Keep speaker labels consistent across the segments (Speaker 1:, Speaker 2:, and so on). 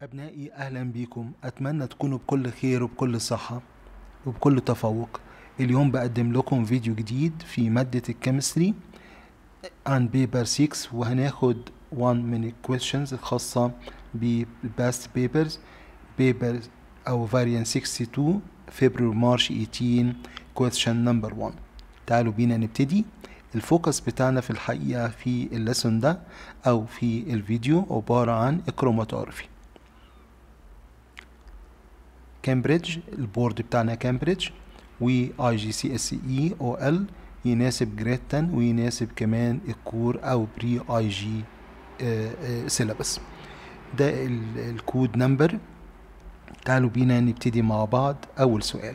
Speaker 1: أبنائي أهلا بيكم أتمنى تكونوا بكل خير وبكل صحة وبكل تفوق اليوم بقدم لكم فيديو جديد في مادة الكيمستري عن بيبر 6 وهناخد one من الكويشنز الخاصة بالباست بيبرز بيبر أو فاريان 62 فبراير مارش 18 question نمبر 1 تعالوا بينا نبتدي الفوكس بتاعنا في الحقيقة في الليسون ده أو في الفيديو عبارة عن الكروماتورفي كامبريدج البورد بتاعنا كامبريدج و اي جي سي اس اي او ال يناسب جريد 10 ويناسب كمان الكور او بري اي جي سيلابس ده الكود نمبر تعالوا بينا نبتدي مع بعض اول سؤال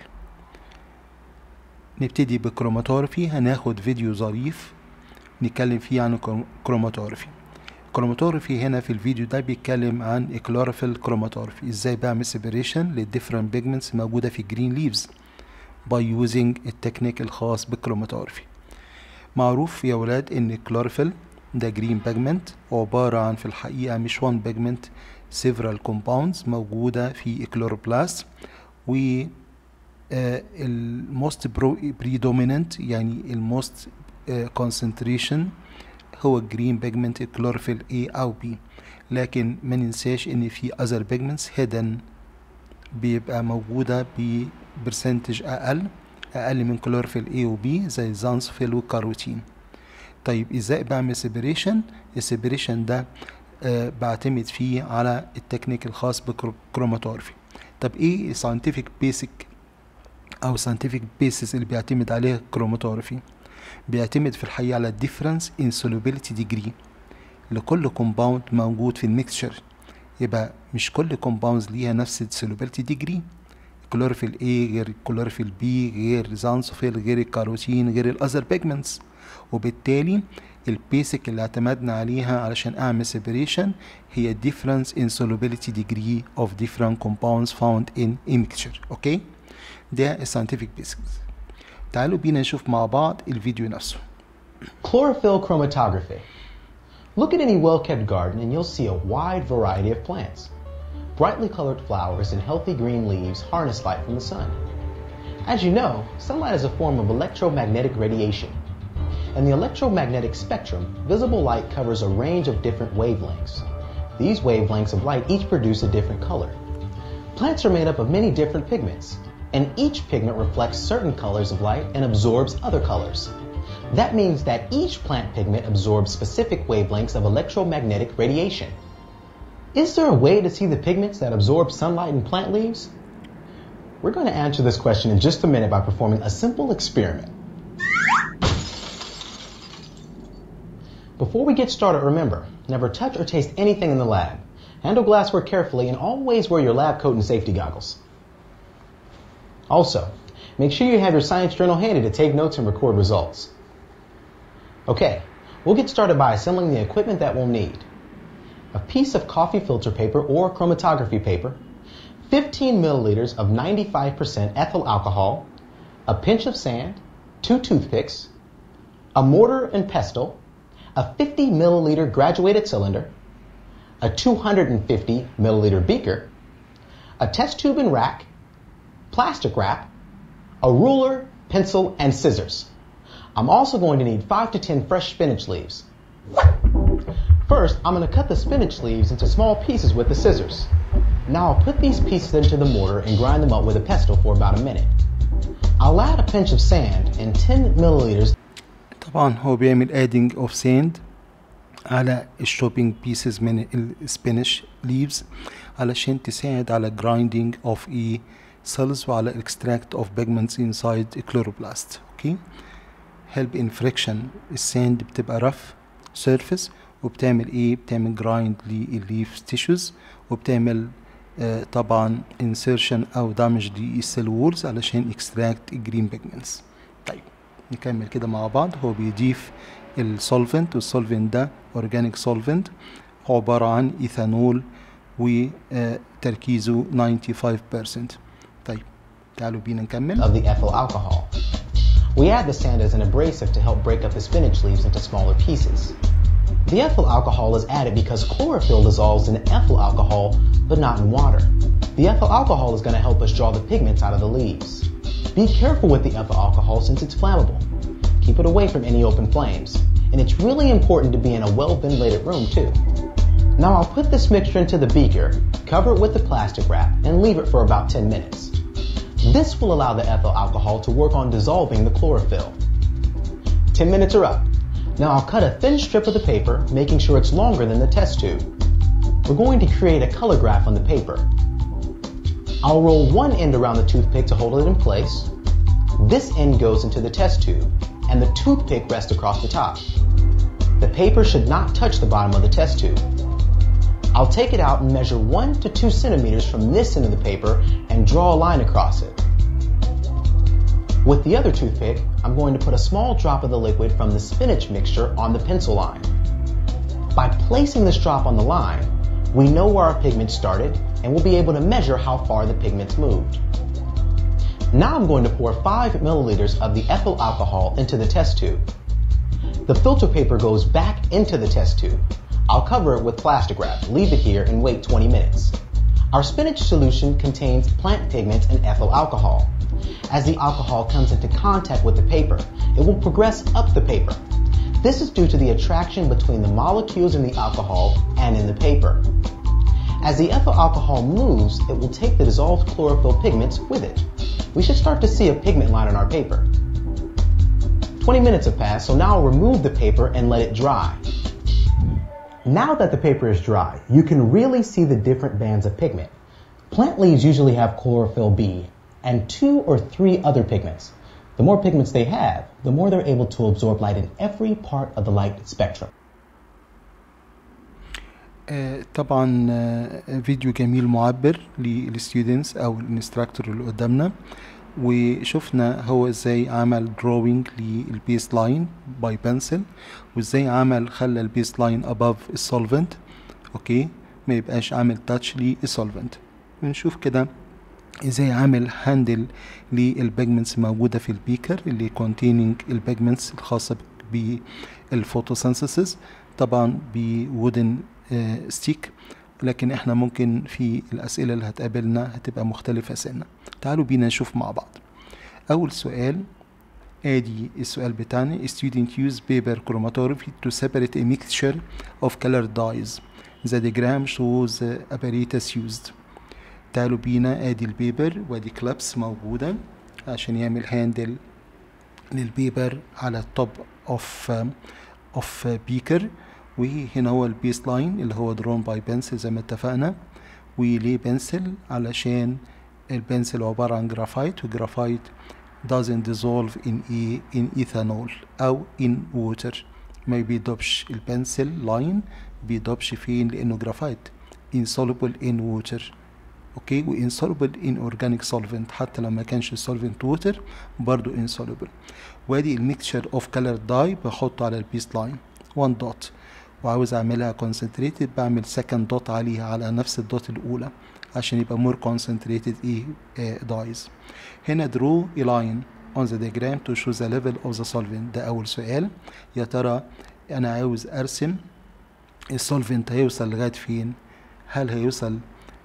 Speaker 1: نبتدي بكروماتورفي هناخد فيديو ظريف نتكلم فيه عن كروماتورفي الكروماتورفي هنا في الفيديو ده بيتكلم عن الكلوروفيل كروماتورفي ازاي بعمل سيبريشن للديفرنت بيجمنتس موجوده في جرين ليفز باي يوزنج التكنيك الخاص بالكروماتورفي معروف يا ولاد ان الكلوروفيل ده جرين بيجمنت عباره عن في الحقيقه مش وان بيجمنت several compounds موجوده في الكلوروبلاست و الموست predominant يعني الموست concentration هو الجرين بيجمنت الكلوروفيل A أو B لكن ما ننساش إن في other pigments hidden بيبقى موجودة ببرسنتج أقل أقل من كلوروفيل A و B زي الزانسفيل والكاروتين طيب ازاي بعمل سيبريشن السيبريشن ده آه بعتمد فيه على التكنيك الخاص بالكروماتورفي طب ايه scientific basic او scientific basis اللي بيعتمد عليه الكروماتورفي بيعتمد في الحقيقة على difference in solubility degree لكل كومباوند موجود في الميكسشر يبقى مش كل كومباوندز ليها نفس السولوبيلتي ديجري كلوروفيل A غير كلوروفيل B غير زانسوفيل غير الكاروتين غير الاذر بيجمنتس وبالتالي البيسك اللي اعتمدنا عليها علشان اعمل سيبريشن هي difference in solubility degree of different compounds found in a mixture اوكي ده الساينتفك بيسكس تعالوا بينا نشوف مع بعض الفيديو نفسه
Speaker 2: Chlorophyll chromatography. Look at any well-kept garden and you'll see a wide variety of plants. Brightly colored flowers and healthy green leaves harness light from the sun. As you know, sunlight is a form of electromagnetic radiation. In the electromagnetic spectrum, visible light covers a range of different wavelengths. These wavelengths of light each produce a different color. Plants are made up of many different pigments, and each pigment reflects certain colors of light and absorbs other colors. That means that each plant pigment absorbs specific wavelengths of electromagnetic radiation. Is there a way to see the pigments that absorb sunlight in plant leaves? We're going to answer this question in just a minute by performing a simple experiment. Before we get started, remember, never touch or taste anything in the lab. Handle glassware carefully and always wear your lab coat and safety goggles. Also, make sure you have your science journal handy to take notes and record results. Okay, we'll get started by assembling the equipment that we'll need. A piece of coffee filter paper or chromatography paper, 15 milliliters of 95% ethyl alcohol, a pinch of sand, two toothpicks, a mortar and pestle, a 50 milliliter graduated cylinder, a 250 milliliter beaker, a test tube and rack, plastic wrap, a ruler, pencil, and scissors. I'm also going to need 5 to 10 fresh spinach leaves. First, I'm going to cut the spinach leaves into small pieces with the scissors. Now I'll put these pieces into the mortar and grind them up with a pestle for about a minute. I'll add a pinch of sand and 10 milliliters
Speaker 1: طبعا هو بيعمل adding of sand على الشوبينج pieces من السبينش leaves علشان تساعد على grinding of a cells وعلى extract of pigments inside a chloroplast اوكي help in friction الساند بتبقى rough surface وبتعمل ايه بتعمل grind للليف tissues وبتعمل آه طبعا insertion او damage للسيل وولز علشان extract green pigments طيب نكمل كده مع بعض هو بيضيف السولفنت والسولفنت ده اورجانيك سولفنت عبارة عن ايثانول وتركيزه 95% طيب تعالوا بينا نكمل
Speaker 2: of the ethyl alcohol. We add the sand as an abrasive to help break up the spinach leaves into smaller pieces. The ethyl alcohol is added because chlorophyll dissolves in ethyl alcohol, but not in water. The ethyl alcohol is going to help us draw the pigments out of the leaves. Be careful with the ethyl alcohol since it's flammable. Keep it away from any open flames. And it's really important to be in a well ventilated room too. Now I'll put this mixture into the beaker, cover it with the plastic wrap, and leave it for about 10 minutes. This will allow the ethyl alcohol to work on dissolving the chlorophyll. 10 minutes are up. Now I'll cut a thin strip of the paper, making sure it's longer than the test tube. We're going to create a color graph on the paper. I'll roll one end around the toothpick to hold it in place. This end goes into the test tube, and the toothpick rests across the top. The paper should not touch the bottom of the test tube. I'll take it out and measure 1 to 2 centimeters from this end of the paper and draw a line across it. With the other toothpick, I'm going to put a small drop of the liquid from the spinach mixture on the pencil line. By placing this drop on the line, we know where our pigment started and we'll be able to measure how far the pigments moved. Now I'm going to pour 5 milliliters of the ethyl alcohol into the test tube. The filter paper goes back into the test tube. I'll cover it with plastic wrap, leave it here, and wait 20 minutes. Our spinach solution contains plant pigments and ethyl alcohol. As the alcohol comes into contact with the paper, it will progress up the paper. This is due to the attraction between the molecules in the alcohol and in the paper. As the ethyl alcohol moves, it will take the dissolved chlorophyll pigments with it. We should start to see a pigment line on our paper. 20 minutes have passed, so now I'll remove the paper and let it dry. Now that the paper is dry, you can really see the different bands of pigment. Plant leaves usually have chlorophyll B and two or three other pigments. The more pigments they have, the more they're able to absorb light in every part of the light spectrum.
Speaker 1: آه، طبعا آه، فيديو جميل معبر للستودنتس او الانستراكتور اللي قدامنا وشفنا هو ازاي عمل دروينج للبيس لاين باي بنسل وازاي عمل خلى البيس لاين اباف السولفنت اوكي ما يبقاش عامل تاتش للسولفنت ونشوف كده ازاي عامل هاندل للبيجمنتس موجوده في البيكر اللي containing البيجمنتس الخاصه بالفوتوسينثيسيس طبعا بودن ستيك لكن احنا ممكن في الاسئله اللي هتقابلنا هتبقى مختلفه سنه تعالوا بينا نشوف مع بعض اول سؤال ادي السؤال بتاعنا student use paper chromatography to separate a mixture of colored dyes the diagram shows the apparatus used تعالوا بينا ادي البيبر وادي كلابس موجودة عشان يعمل هاندل للبيبر على التوب اوف اوف بيكر وهنا هو البيس لاين اللي هو درون باي بنسل زي ما اتفقنا وليه بنسل علشان البنسل عبارة عن جرافايت وجرافايت doesn't dissolve in e in ethanol أو in water ما بيدوبش البنسل لاين بيدوبش فين لأنه جرافايت insoluble in water اوكي وانسولوبل ان اورجانيك سولفنت حتى لو ما كانش السولفنت ووتر برضو انسولوبل وادي الميكتشر اوف كلر داي بحطه على البيس لاين 1 دوت وعاوز اعملها كونسنتريتد بعمل سكند دوت عليها على نفس الدوت الاولى عشان يبقى مور كونسنتريتد ايه دايز هنا درو a line on the diagram to show the level of the solvent ده اول سؤال يا ترى انا عاوز ارسم السولفنت هيوصل لغايه فين هل هيوصل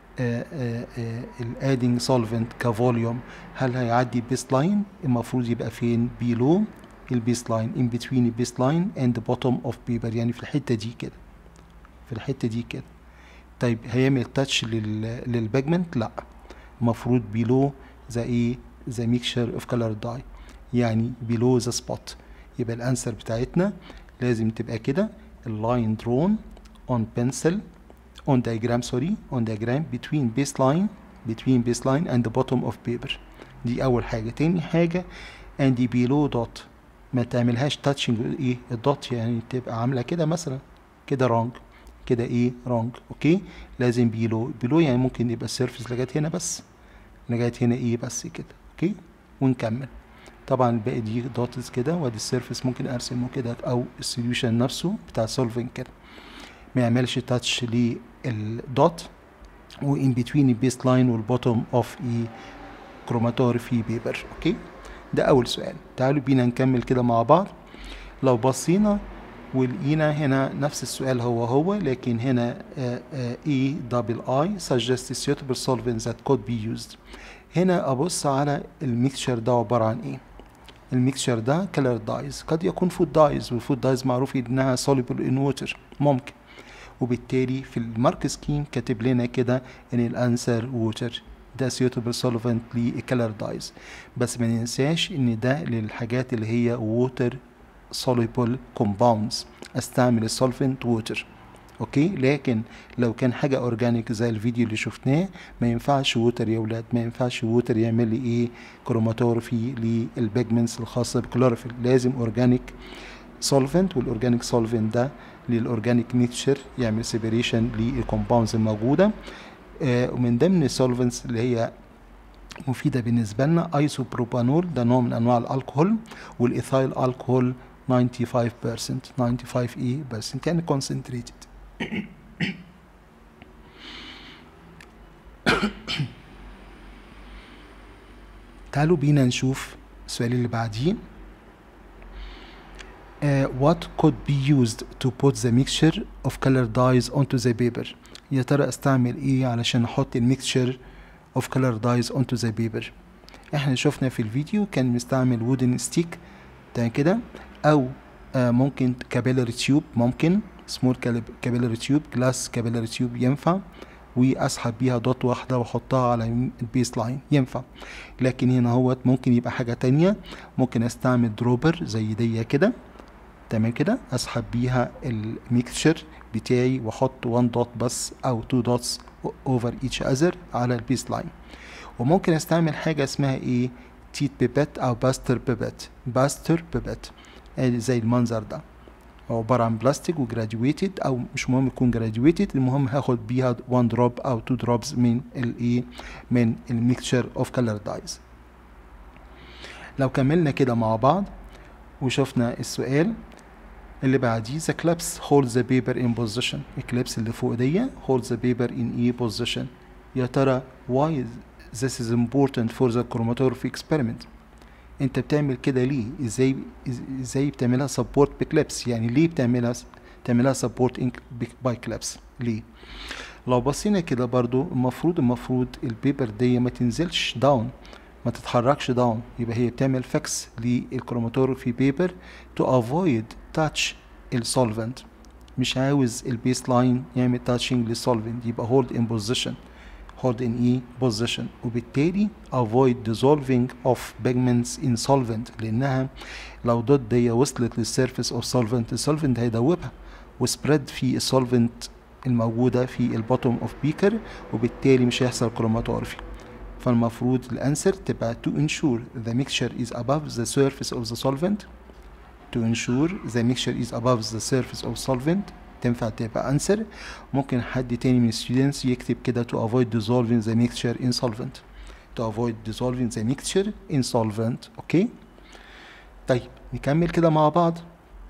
Speaker 1: الادنج سولفنت كفوليوم هل هيعدي بيس لاين المفروض يبقى فين بيلو البيس لاين ان بتوين البيس لاين اند بوتوم اوف بيبر يعني في الحته دي كده في الحته دي كده طيب هيعمل تاتش للبيجمنت لا المفروض بيلو ذا ايه ذا ميكشر اوف كلر داي يعني بيلو ذا سبوت يبقى الانسر بتاعتنا لازم تبقى كده اللاين درون اون بنسل on diagram sorry on diagram between baseline between baseline and the bottom of paper دي اول حاجه تاني حاجه and below dot ما تعملهاش touching ايه الدوت يعني تبقى عامله كده مثلا كده رونج كده ايه رونج اوكي لازم بيلو بيلو يعني ممكن يبقى السيرفيس لغايه هنا بس لغايه هنا ايه بس كده اوكي ونكمل طبعا الباقي دي دوتس كده وادي السيرفيس ممكن ارسمه كده او السوليوشن نفسه بتاع سولفنج كده ما يعملش تاتش للدوت وان بتوين البيس لاين والبوتوم اوف اي كروماتوغرافي بيبر اوكي ده اول سؤال تعالوا بينا نكمل كده مع بعض لو بصينا ولقينا هنا نفس السؤال هو هو لكن هنا آه، آه، E double I suggests suitable solvents that could be used هنا أبص على الميكشر ده عبارة عن إيه الميكشر ده كلر دايز قد يكون فود دايز والفود دايز معروف انها soluble in water ممكن وبالتالي في المارك سكيم كاتب لنا كده ان الانسر ووتر ده suitable solvent للكلر دايز بس ما ننساش ان ده للحاجات اللي هي water soluble compounds استعمل السولفنت ووتر اوكي لكن لو كان حاجه اورجانيك زي الفيديو اللي شفناه ما ينفعش ووتر يا ولاد ما ينفعش ووتر يعمل لي ايه كروماتورفي للبيجمنتس الخاصه بالكلوروفيل لازم اورجانيك سولفنت والاورجانيك سولفنت ده للاورجانيك ميكشر يعمل سيبريشن للكومباوندز الموجوده آه ومن ضمن السولفنتس اللي هي مفيدة بالنسبة لنا ايسوبروبانول ده نوع من انواع الالكهول والايثايل الكهول 95% 95 اي برسنت يعني concentrated تعالوا بينا نشوف السؤال اللي بعديه Uh, what could be used to put the mixture of color dyes onto the paper يا ترى استعمل ايه علشان احط الميكشر of color dyes onto the paper احنا شفنا في الفيديو كان مستعمل wooden stick تمام كده او آه ممكن capillary tube ممكن small capillary tube glass capillary tube ينفع واسحب بيها دوت واحده واحطها على البيس لاين ينفع لكن هنا هوت ممكن يبقى حاجه تانية ممكن استعمل دروبر زي دي كده تمام كده اسحب بيها الميكشر بتاعي واحط 1 دوت بس او 2 دوتس اوفر ايتش اذر على البيس لاين وممكن استعمل حاجه اسمها ايه تيت بيبت او باستر بيبت باستر بيبت زي المنظر ده عبارة عن بلاستيك وجراديويتد او مش مهم يكون جراديويتد المهم هاخد بيها 1 دروب او 2 دروبز من الايه من الميكشر اوف كلر دايز لو كملنا كده مع بعض وشفنا السؤال اللي بعديه the clips hold the paper in position الكليبس اللي فوق دي hold the paper in a position يا ترى why this is important for the chromatography experiment انت بتعمل كده ليه ازاي ازاي بتعملها سبورت بكليبس يعني ليه بتعملها تعملها سبورت باي كليبس ليه لو بصينا كده برضو المفروض المفروض البيبر دي ما تنزلش داون ما تتحركش داون يبقى هي بتعمل فاكس للكروماتورفي بيبر تو افويد تاتش السولفنت مش عاوز البيس لاين يعمل تاتشنج للسولفنت يبقى هولد ان بوزيشن hold in E position وبالتالي avoid dissolving of pigments in solvent لأنها لو دوت دي وصلت للسيرفيس of solvent السولفنت هيدوبها وسبريد في السولفنت الموجودة في البوتوم اوف بيكر وبالتالي مش هيحصل كروماتورفي فالمفروض الانسر تبقى to ensure the mixture is above the surface of the solvent to ensure the mixture is above the surface of solvent تنفع تبقى انسر ممكن حد تاني من students يكتب كده to avoid dissolving the mixture in solvent to avoid dissolving the mixture in solvent اوكي طيب نكمل كده مع بعض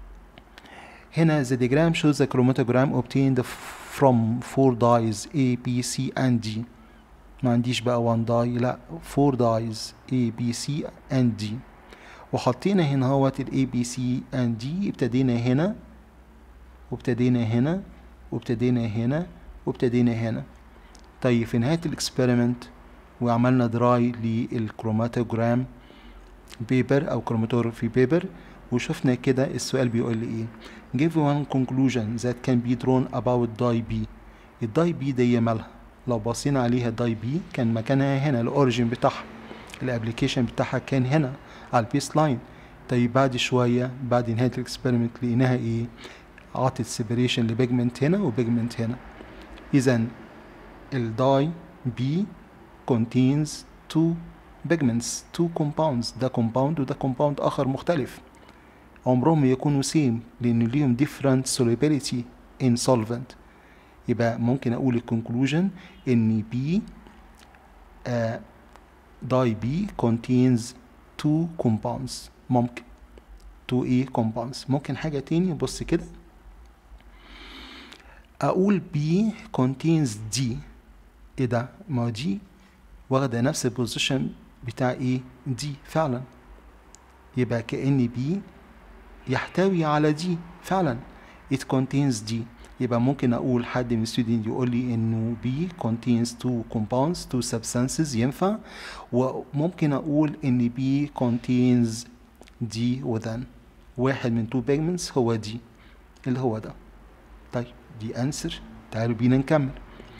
Speaker 1: هنا the diagram shows the chromatogram obtained from four dyes A, B, C and D ما عنديش بقى one dye لا four dyes A, B, C and D وحطينا هنا اهوت ال A, B, C and D ابتدينا هنا وابتدينا هنا وابتدينا هنا وابتدينا هنا طيب في نهاية الاكسبيرمنت وعملنا دراي للكروماتوجرام بيبر او كروماتوغرافي بيبر وشفنا كده السؤال بيقول لي ايه give one conclusion that can be drawn about dye B الداي بي دي مالها لو بصينا عليها داي بي كان مكانها هنا الاوريجين بتاعها الابلكيشن بتاعها كان هنا على البيس لاين طيب بعد شوية بعد نهاية الاكسبيرمنت لقيناها ايه عطت سيبريشن لبيجمنت هنا وبيجمنت هنا اذا الداي بي contains two pigments two compounds ده compound وده compound اخر مختلف عمرهم يكونوا سيم لان ليهم different solubility in solvent يبقى ممكن اقول الكونكلوجن ان بي داي بي contains two compounds ممكن two A compounds ممكن حاجة تاني بص كده اقول B contains D ايه ده ما دي واخدة نفس البوزيشن بتاع ايه دي فعلا يبقى كأن B يحتوي على دي فعلا it contains دي يبقى ممكن اقول حد من student يقول لي انه B contains two compounds two substances ينفع وممكن اقول ان B contains D within واحد من two pigments هو دي اللي هو ده طيب دي answer تعالوا بينا نكمل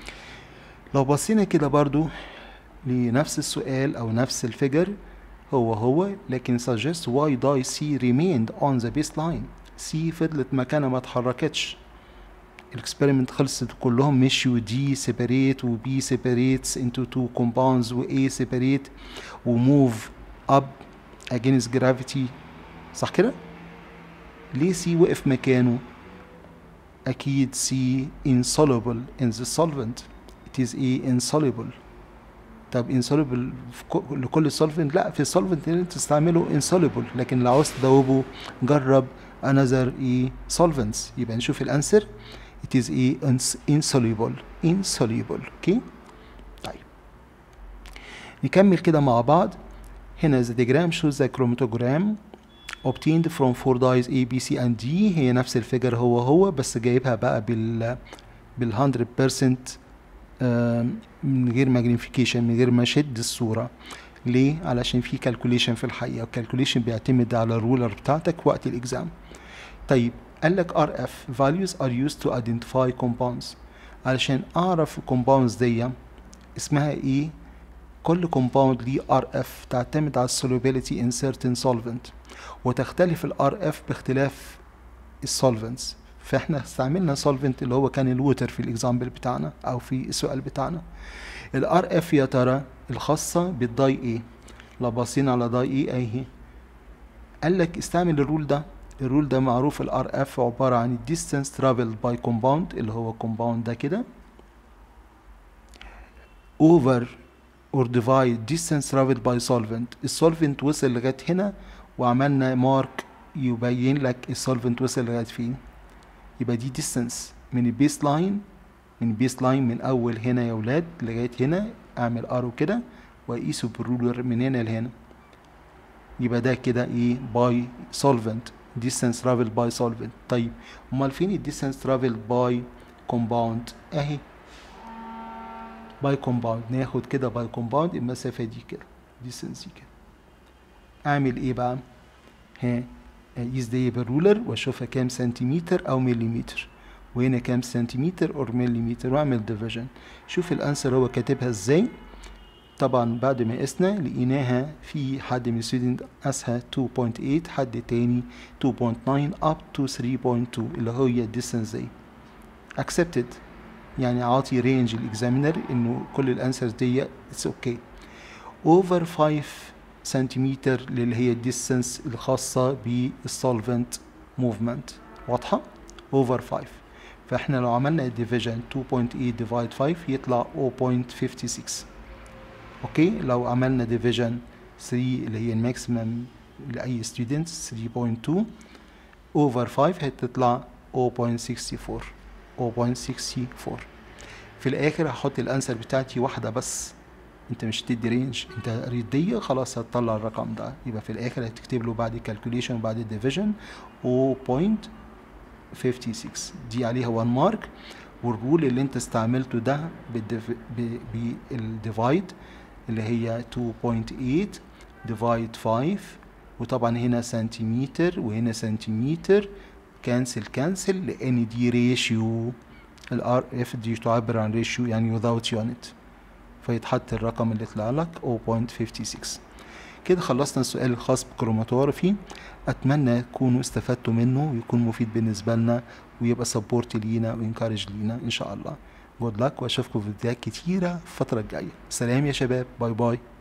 Speaker 1: لو بصينا كده برضو لنفس السؤال او نفس الفيجر هو هو لكن suggest why dye C remained on the baseline C فضلت مكانها ما اتحركتش الاكسبيرمنت خلصت كلهم مشيوا دي سيبريت وبي سيبريتس into two compounds و A separate وموف up against gravity صح كده؟ ليه سي وقف مكانه؟ أكيد سي insoluble in the solvent it is A insoluble طب insoluble في كو- لكل solvent لا في السولفنت اللي انت تستعمله insoluble لكن لو عاوز تدوبه جرب another E solvents يبقى نشوف الانسر it is A ins- insoluble insoluble اوكي طيب نكمل كده مع بعض هنا the diagram shows the chromatogram obtained from four dyes A B C and D هي نفس الفيجر هو هو بس جايبها بقى بال بال 100% آم، من غير ماجنيفيكيشن من غير ما اشد الصوره ليه علشان في كالكوليشن في الحقيقه والكالكوليشن بيعتمد على الرولر بتاعتك وقت الاكزام طيب قال لك RF values are used to identify compounds علشان اعرف الكومباوندز دي اسمها ايه كل كومباوند ليه RF تعتمد على solubility in certain solvent وتختلف ال RF باختلاف السولفنتس فاحنا استعملنا solvent اللي هو كان الووتر في الاكزامبل بتاعنا او في السؤال بتاعنا ال RF يا ترى الخاصة بالداي ايه لو بصينا على داي ايه اهي قال لك استعمل الرول ده الرول ده معروف ال RF عبارة عن distance traveled by compound اللي هو compound ده كده over or divide distance traveled by solvent السولفنت وصل لغاية هنا وعملنا مارك يبين لك السولفنت وصل لغاية فين يبقى دي distance من البيس لاين من البيس لاين من اول هنا يا ولاد لغاية هنا اعمل ارو كده واقيسه بالرولر من هنا لهنا يبقى ده كده ايه باي solvent distance traveled by solvent طيب امال فين ال distance traveled by compound اهي باي كومباوند ناخد كده باي كومباوند المسافة دي كده distance دي كده اعمل ايه بقى ها اقيس دي بالرولر واشوفها كام سنتيمتر او مليمتر وهنا كام سنتيمتر او مليمتر واعمل ديفيجن شوف الانسر هو كاتبها ازاي طبعا بعد ما قسنا لقيناها في حد من الستودنت قاسها 2.8 حد تاني 2.9 up to 3.2 اللي هي الديستانس دي accepted يعني عاطي رينج الاكزامينر انه كل الانسرز دي اتس اوكي اوفر 5 سنتيمتر اللي هي الديستانس الخاصة بالسولفنت موفمنت واضحة؟ اوفر 5 فاحنا لو عملنا الديفيجن 2.8 ديفايد 5 يطلع 0.56 اوكي لو عملنا ديفيجن 3 اللي هي الماكسيمم لاي ستودنت 3.2 اوفر 5 هتطلع 0.64 0.64 في الاخر هحط الانسر بتاعتي واحده بس انت مش هتدي رينج انت ريديه خلاص هتطلع الرقم ده يبقى في الاخر هتكتب له بعد الكالكوليشن وبعد الديفيجن 0.56 دي عليها 1 مارك والرول اللي انت استعملته ده بالديفايد اللي هي 2.8 ديفايد 5 وطبعا هنا سنتيمتر وهنا سنتيمتر كانسل كانسل لان دي ريشيو الار اف دي تعبر عن ريشيو يعني without unit فيتحط الرقم اللي طلع لك 0.56 كده خلصنا السؤال الخاص بالكروماتوغرافي اتمنى تكونوا استفدتوا منه ويكون مفيد بالنسبه لنا ويبقى سبورت لينا وانكارج لينا ان شاء الله جود لك واشوفكم في فيديوهات كتيره الفتره الجايه سلام يا شباب باي باي